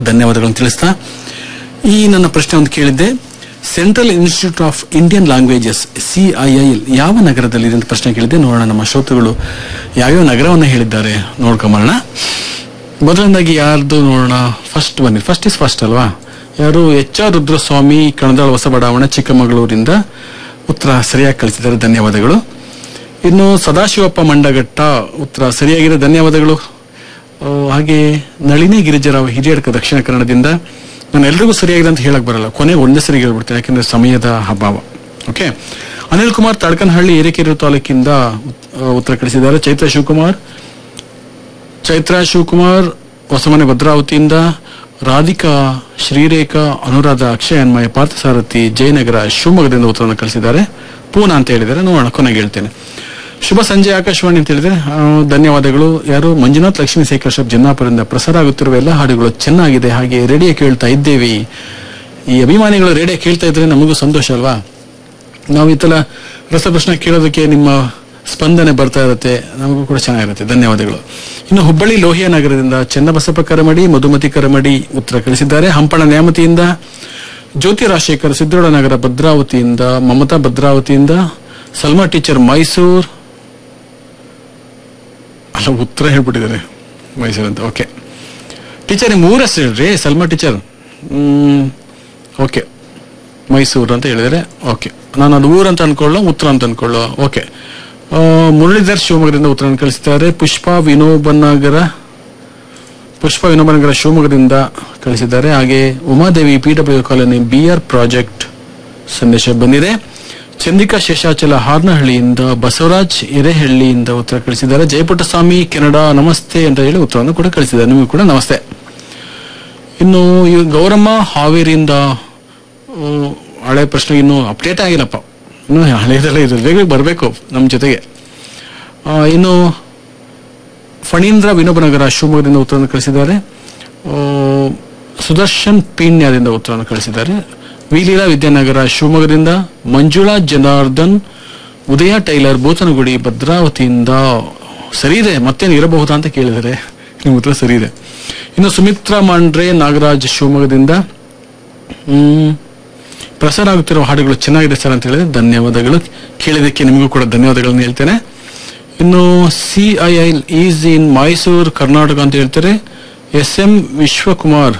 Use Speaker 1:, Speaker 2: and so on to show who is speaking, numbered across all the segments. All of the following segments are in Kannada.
Speaker 1: ಧನ್ಯವಾದಗಳನ್ನು ತಿಳಿಸ್ತಾ ಈ ನನ್ನ ಪ್ರಶ್ನೆ ಒಂದು ಕೇಳಿದ್ದೆ central institute of Indian languages CIIL ಯಾವ ನಗರದಲ್ಲಿದೆ ಅಂತ ಪ್ರಶ್ನೆ ಕೇಳಿದ್ದೆ ನೋಡೋಣ ನಮ್ಮ ಶ್ರೋತೃಗಳು ಯಾವ್ಯಾವ ನಗರವನ್ನು ಹೇಳಿದ್ದಾರೆ ನೋಡ್ಕೊಂಬರೋಣ ಮೊದಲನೇದಾಗಿ ಯಾರ್ದು ನೋಡೋಣ ಫಸ್ಟ್ ಬನ್ನಿ ಫಸ್ಟ್ ಇಸ್ ಫಸ್ಟ್ ಅಲ್ವಾ ಯಾರು ಎಚ್ ಆರ್ ರುದ್ರಸ್ವಾಮಿ ಕಣದಾಳ ಹೊಸ ಬಡಾವಣೆ ಚಿಕ್ಕಮಗಳೂರಿಂದ ಉತ್ತರ ಸರಿಯಾಗಿ ಕಳಿಸಿದ್ದಾರೆ ಧನ್ಯವಾದಗಳು ಇನ್ನು ಸದಾಶಿವಪ್ಪ ಮಂಡಗಟ್ಟ ಉತ್ತರ ಸರಿಯಾಗಿದೆ ಧನ್ಯವಾದಗಳು ಆ, ಹಾಗೆ ನಳಿನಿ ಗಿರಿಜರಾವ್ ಹಿರಿಯಡ್ಕ ದಕ್ಷಿಣ ಕನ್ನಡದಿಂದ ನಾನು ಎಲ್ರಿಗೂ ಸರಿಯಾಗಿದೆ ಅಂತ ಹೇಳಕ್ ಬರಲ್ಲ ಕೊನೆಗೆ ಒಂದೇ ಸರಿ ಹೇಳ್ಬಿಡ್ತೇನೆ ಯಾಕಂದ್ರೆ ಸಮಯದ ಅಭಾವ ಓಕೆ ಅನಿಲ್ ಕುಮಾರ್ ತಡ್ಕನಹಳ್ಳಿ ಏರಿಕೆರೆ ತಾಲೂಕಿಂದ ಆ, ಉತ್ತರ ಕಳಿಸಿದ್ದಾರೆ ಚೈತ್ರ ಶಿವಕುಮಾರ್ ಚೈತ್ರ ಶಿವಕುಮಾರ್ ಹೊಸಮನೆ ಭದ್ರಾವತಿಯಿಂದ ರಾಧಿಕಾ ಶ್ರೀರೇಖಾ ಅನುರಾಧ ಅಕ್ಷಯ ಅನ್ಮಯ ಪಾರ್ಥಸಾರಥಿ ಜಯನಗರ ಶಿವಮೊಗ್ಗದಿಂದ ಉತ್ತರವನ್ನು ಕಳಿಸಿದ್ದಾರೆ ಪೂನಾ ಅಂತ ಹೇಳಿದ್ದಾರೆ ನೋಡೋಣ ಕೊನೆಗೆ ಹೇಳ್ತೇನೆ ಶುಭ ಸಂಜೆ ಆಕಾಶವಾಣಿ ಅಂತ ಹೇಳಿದ್ರೆ ಆ, ಧನ್ಯವಾದಗಳು ಯಾರು ಮಂಜುನಾಥ್ ಲಕ್ಷ್ಮೀ ಶೇಖರ್ ಶಬ್ ಜನ್ನಾಪುರದಿಂದ ಪ್ರಸಾರ ಆಗುತ್ತಿರುವ ಎಲ್ಲ ಹಾಡುಗಳು ಚೆನ್ನಾಗಿದೆ ಹಾಗೆ ರೇಡಿಯೋ ಕೇಳ್ತಾ ಇದ್ದೇವೆ ಈ ಅಭಿಮಾನಿಗಳು ರೇಡಿಯೋ ಕೇಳ್ತಾ ಇದ್ರೆ ನಮಗೂ ಸಂತೋಷ ಅಲ್ವಾ ನಾವು ಈ ತರ ರಸಪ್ರಶ್ನೆ ಕೇಳೋದಕ್ಕೆ ನಿಮ್ಮ ಸ್ಪಂದನೆ ಬರ್ತಾ ಇರುತ್ತೆ ನಮಗೂ ಕೂಡ ಚೆನ್ನಾಗಿರುತ್ತೆ ಧನ್ಯವಾದಗಳು ಇನ್ನು ಹುಬ್ಬಳ್ಳಿ ಲೋಹಿಯ ನಗರದಿಂದ ಚನ್ನಬಸಪ್ಪ ಕರಮಡಿ ಮಧುಮತಿ ಕರಮಡಿ ಉತ್ತರ ಕಳಿಸಿದ್ದಾರೆ ಹಂಪಣ ನ್ಯಾಮತಿಯಿಂದ ಜ್ಯೋತಿ ರಾಜಶೇಖರ್ ಸಿದ್ದೋಡ ನಗರ ಭದ್ರಾವತಿಯಿಂದ ಮಮತಾ ಭದ್ರಾವತಿಯಿಂದ ಸಲ್ಮಾ ಟೀಚರ್ ಮೈಸೂರ್ ಅಲ್ಲ ಉತ್ತರ ಹೇಳ್ಬಿಟ್ಟಿದ್ದಾರೆ ಮೈಸೂರು ಅಂತ ಓಕೆ ಟೀಚರ್ ನಿಮ್ಮ ಊರ ಹೆಸರು ಹೇಳ್ರಿ ಸಲ್ಮಾ ಟೀಚರ್ ಓಕೆ ಮೈಸೂರು ಅಂತ ಹೇಳಿದರೆ ಓಕೆ ನಾನು ಅದು ಊರು ಅಂತ ಅನ್ಕೊಳ್ಳೋ ಉತ್ತರ ಅಂತ ಅನ್ಕೊಳ್ಳೋ ಓಕೆ ಆ, ಮುರಳೀಧರ್ ಶಿವಮೊಗ್ಗದಿಂದ ಉತ್ತರ ಕಳಿಸಿದ್ದಾರೆ ಪುಷ್ಪ ವಿನೋಬನಗರ ಪುಷ್ಪ ವಿನೋಬನಗರ ಶಿವಮೊಗ್ಗದಿಂದ ಕಳಿಸಿದ್ದಾರೆ ಹಾಗೆ Umadevi P W colony B R project ಸಂದೇಶ ಬಂದಿದೆ ಚಂದ್ರಿಕಾ ಶೇಷಾಚಲ ಹಾರ್ನಹಳ್ಳಿಯಿಂದ ಬಸವರಾಜ್ ಎರೆಹಳ್ಳಿಯಿಂದ ಉತ್ತರ ಕಳಿಸಿದ್ದಾರೆ ಜಯಪುಟ್ಟಸ್ವಾಮಿ ಕೆನಡಾ ನಮಸ್ತೆ ಅಂತ ಹೇಳಿ ಉತ್ತರವನ್ನು ಕೂಡ ಕಳಿಸಿದ್ದಾರೆ ನಿಮಗೂ ಕೂಡ ನಮಸ್ತೆ ಇನ್ನು ಈ ಗೌರಮ್ಮ ಹಾವೇರಿಯಿಂದ ಆ, ಹಳೆ ಪ್ರಶ್ನೆ ಇನ್ನು ಅಪ್ಡೇಟ್ ಆಗಿಲ್ಲಪ್ಪ ಇನ್ನು ಹಳೆಯದೆಲ್ಲ ಇದೆ ಬೇಗ ಬರಬೇಕು ನಮ್ಮ ಜೊತೆಗೆ ಆ, ಇನ್ನು ಫಣೀಂದ್ರ ವಿನೋಬನಗರ ಶಿವಮೊಗ್ಗದಿಂದ ಉತ್ತರವನ್ನು ಕಳಿಸಿದ್ದಾರೆ ಆ, ಸುದರ್ಶನ್ ಪೀಣ್ಯದಿಂದ ಉತ್ತರವನ್ನು ಕಳಿಸಿದ್ದಾರೆ ವಿಲೀಲಾ ವಿದ್ಯಾನಗರ ಶಿವಮೊಗ್ಗದಿಂದ ಮಂಜುಳಾ ಜನಾರ್ದನ್ ಉದಯ ಟೈಲರ್ ಬೂತನಗುಡಿ ಭದ್ರಾವತಿಯಿಂದ ಸರಿ ಇದೆ ಮತ್ತೇನು ಇರಬಹುದಾ ಅಂತ ಕೇಳಿದರೆ ನಿಮ್ಮ ಉತ್ತರ ಸರಿ ಇದೆ ಇನ್ನು ಸುಮಿತ್ರಾ ಮಾಂಡ್ರೆ ನಾಗರಾಜ್ ಶಿವಮೊಗ್ಗದಿಂದ ಹ್ಮ್ ಪ್ರಸಾರ ಆಗುತ್ತಿರುವ ಹಾಡುಗಳು ಚೆನ್ನಾಗಿದೆ ಸರ್ ಅಂತ ಹೇಳಿದ್ರೆ ಧನ್ಯವಾದಗಳು ಕೇಳಿದಕ್ಕೆ ನಿಮಗೂ ಕೂಡ ಧನ್ಯವಾದಗಳನ್ನು ಹೇಳ್ತೇನೆ ಇನ್ನು C I I is in Mysuru Karnataka ಅಂತ ಹೇಳ್ತಾರೆ ಎಸ್ ಎಂ ವಿಶ್ವಕುಮಾರ್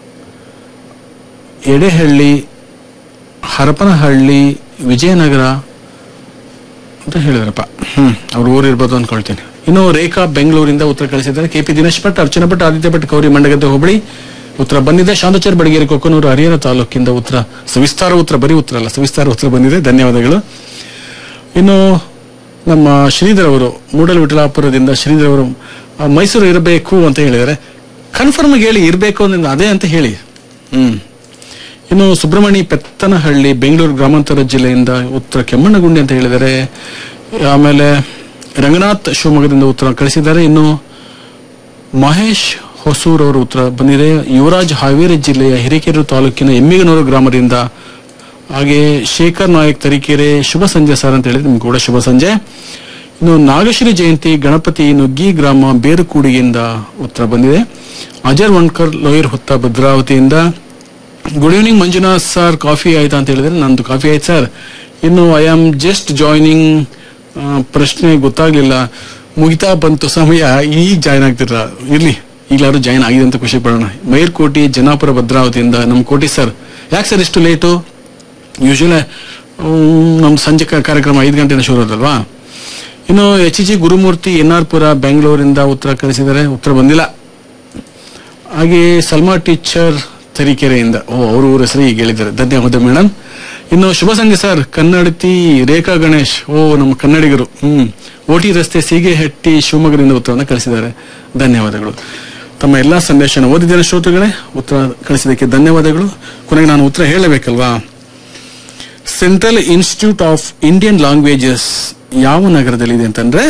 Speaker 1: ಎಡೆಹಳ್ಳಿ ಹರಪನಹಳ್ಳಿ ವಿಜಯನಗರ ಅಂತ ಹೇಳಿದ್ರಪ್ಪ ಹ್ಮ್ ಅವ್ರ ಊರು ಇರ್ಬೋದು ಅನ್ಕೊಳ್ತೀನಿ ಇನ್ನು ರೇಖಾ ಬೆಂಗಳೂರಿಂದ ಉತ್ತರ ಕಳಿಸಿದ್ದಾರೆ ಕೆ ಪಿ ದಿನೇಶ್ ಭಟ್ ಅರ್ಚನಾ ಭಟ್ ಆದಿತ್ಯ ಭಟ್ ಕೌರಿ ಮಂಡಗದ್ದೆ ಹೋಬಳಿ ಉತ್ತರ ಬಂದಿದೆ ಶಾಂತಚರ್ ಬಡಗೇರಿ ಕೊಕ್ಕನೂರು ಹರಿಹರ ತಾಲೂಕಿಂದ ಉತ್ತರ ಸವಿಸ್ತಾರ ಉತ್ತರ ಬರೀ ಉತ್ತರ ಅಲ್ಲ ಸವಿಸ್ತಾರ ಉತ್ತರ ಬಂದಿದೆ ಧನ್ಯವಾದಗಳು ಇನ್ನು ನಮ್ಮ ಶ್ರೀಧರ್ ಅವರು ಮೂಡಲ್ ವಿಠಲಾಪುರದಿಂದ ಶ್ರೀಧರ್ ಅವರು ಆ, ಮೈಸೂರು ಇರಬೇಕು ಅಂತ ಹೇಳಿದ್ದಾರೆ ಕನ್ಫರ್ಮ್ ಹೇಳಿ ಇರಬೇಕು ಅಂದ್ರೆ ಅದೇ ಅಂತ ಹೇಳಿ ಹ್ಮ್ ಇನ್ನು ಸುಬ್ರಹ್ಮಣಿ ಪೆತ್ತನಹಳ್ಳಿ ಬೆಂಗಳೂರು ಗ್ರಾಮಾಂತರ ಜಿಲ್ಲೆಯಿಂದ ಉತ್ತರ ಕೆಮ್ಮಣ್ಣಗುಂಡಿ ಅಂತ ಹೇಳಿದ್ದಾರೆ ಆಮೇಲೆ ರಂಗನಾಥ್ ಶಿವಮೊಗ್ಗದಿಂದ ಉತ್ತರ ಕಳಿಸಿದ್ದಾರೆ ಇನ್ನು ಮಹೇಶ್ ಹೊಸೂರ್ ಅವರು ಉತ್ತರ ಬಂದಿದೆ ಯುವರಾಜ್ ಹಾವೇರಿ ಜಿಲ್ಲೆಯ ಹಿರೇಕೆರೆ ತಾಲೂಕಿನ ಎಮ್ಮಿಗನೂರು ಗ್ರಾಮದಿಂದ ಹಾಗೆ ಶೇಖರ್ ನಾಯಕ್ ತರೀಕೆರೆ ಶುಭ ಸಂಜೆ ಸರ್ ಅಂತ ಹೇಳಿದ್ರೆ ನಿಮ್ಗೆ ಕೂಡ ಶುಭ ಸಂಜೆ ಇನ್ನು ನಾಗಶ್ರೀ ಜಯಂತಿ ಗಣಪತಿ ನುಗ್ಗಿ ಗ್ರಾಮ ಬೇರುಕೂಡಿಗೆಯಿಂದ ಉತ್ತರ ಬಂದಿದೆ ಅಜರ್ ವಣ್ಕರ್ ಲೋಯರ್ ಹುತ್ತ ಭದ್ರಾವತಿಯಿಂದ good evening Manjunath sir coffee ಆಯ್ತಾ ಅಂತ ಹೇಳಿದ್ರೆ ನಂದು ಕಾಫಿ ಆಯ್ತು ಸರ್ ಇನ್ನು ಐ ಆಮ್ ಜಸ್ಟ್ ಜಾಯ್ನಿಂಗ್ ಪ್ರಶ್ನೆ ಗೊತ್ತಾಗ್ಲಿಲ್ಲ ಮುಗಿತಾ ಬಂತು ಸಮಯ ಈಗ ಜಾಯ್ನ್ ಆಗ್ತಿರ ಇರ್ಲಿ ಈಗಲಾದ್ರು ಜಾಯ್ನ್ ಆಗಿದೆ ಅಂತ ಖುಷಿ ಪಡೋಣ ಮೈರ್ಕೋಟಿ ಜನಾಪುರ ಭದ್ರಾವತಿಯಿಂದ ನಮ್ಮ ಕೋಟಿ ಸರ್ ಯಾಕೆ ಸರ್ ಇಷ್ಟು ಲೇಟು ಯೂಶಲಿ ನಮ್ಮ ಸಂಜೆ ಕ- ಕಾರ್ಯಕ್ರಮ ಐದು ಗಂಟೆನ ಶುರು ಆದಲ್ವಾ ಇನ್ನು H G Gurumurthy N R Pura ಬೆಂಗಳೂರಿಂದ ಉತ್ತರ ಕಳಿಸಿದ್ದಾರೆ ಉತ್ತರ ಬಂದಿಲ್ಲ ಹಾಗೆ ಸಲ್ಮಾ ಟೀಚರ್ ತರೀಕೆರೆಯಿಂದ ಓ ಅವ್ರ ಊರ ಹೆಸರು ಈಗ ಹೇಳಿದ್ದಾರೆ ಧನ್ಯವಾದ ಮೇಡಮ್ ಇನ್ನು ಶುಭ ಸಂಜೆ ಸರ್ ಕನ್ನಡತಿ ರೇಖಾ ಗಣೇಶ್ ಓ ನಮ್ಮ ಕನ್ನಡಿಗರು ಹ್ಮ್ ಓಟಿ ರಸ್ತೆ ಸೀಗೆಹಟ್ಟಿ ಶಿವಮೊಗ್ಗದಿಂದ ಉತ್ತರವನ್ನು ಕಳಿಸಿದ್ದಾರೆ ಧನ್ಯವಾದಗಳು ತಮ್ಮ ಎಲ್ಲಾ ಸಂದೇಶನ ಓದಿದ್ದೇನೆ ಶ್ರೋತೃಗಳೇ ಉತ್ತರ ಕಳಿಸಿದ್ದಕ್ಕೆ ಧನ್ಯವಾದಗಳು ಕೊನೆಗೆ ನಾನು ಉತ್ತರ ಹೇಳಬೇಕಲ್ವಾ central institute of Indian languages ಯಾವ ನಗರದಲ್ಲಿದೆ ಅಂತಂದ್ರೆ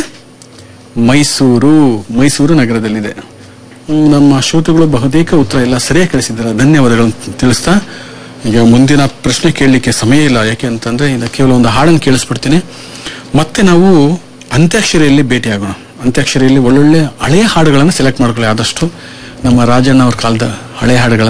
Speaker 1: ಮೈಸೂರು ಮೈಸೂರು ನಗರದಲ್ಲಿದೆ ಹ್ಮ್, ನಮ್ಮ ಶ್ರೋತೃಗಳು ಬಹುತೇಕ ಉತ್ತರ ಎಲ್ಲ ಸರಿಯಾಗಿ ಕಳಿಸಿದ್ದಾರೆ ಧನ್ಯವಾದಗಳನ್ನು ತಿಳಿಸ್ತಾ ಈಗ ಮುಂದಿನ ಪ್ರಶ್ನೆ ಕೇಳಲಿಕ್ಕೆ ಸಮಯ ಇಲ್ಲ ಯಾಕೆ ಅಂತಂದ್ರೆ ಇದು ಕೇವಲ ಒಂದು ಹಾಡನ್ನು ಕೇಳಿಸ್ಬಿಡ್ತೀನಿ ಮತ್ತೆ ನಾವು ಅಂತ್ಯಾಕ್ಷರಿಯಲ್ಲಿ ಭೇಟಿಯಾಗೋಣ ಅಂತ್ಯಾಕ್ಷರಿಯಲ್ಲಿ ಒಳ್ಳೊಳ್ಳೆ ಹಳೆಯ ಹಾಡುಗಳನ್ನು ಸೆಲೆಕ್ಟ್ ಮಾಡ್ಕೊಳ್ಳಿ ಆದಷ್ಟು ನಮ್ಮ ರಾಜಣ್ಣ ಅವ್ರ ಕಾಲದ ಹಳೆ ಹಾಡುಗಳನ್ನ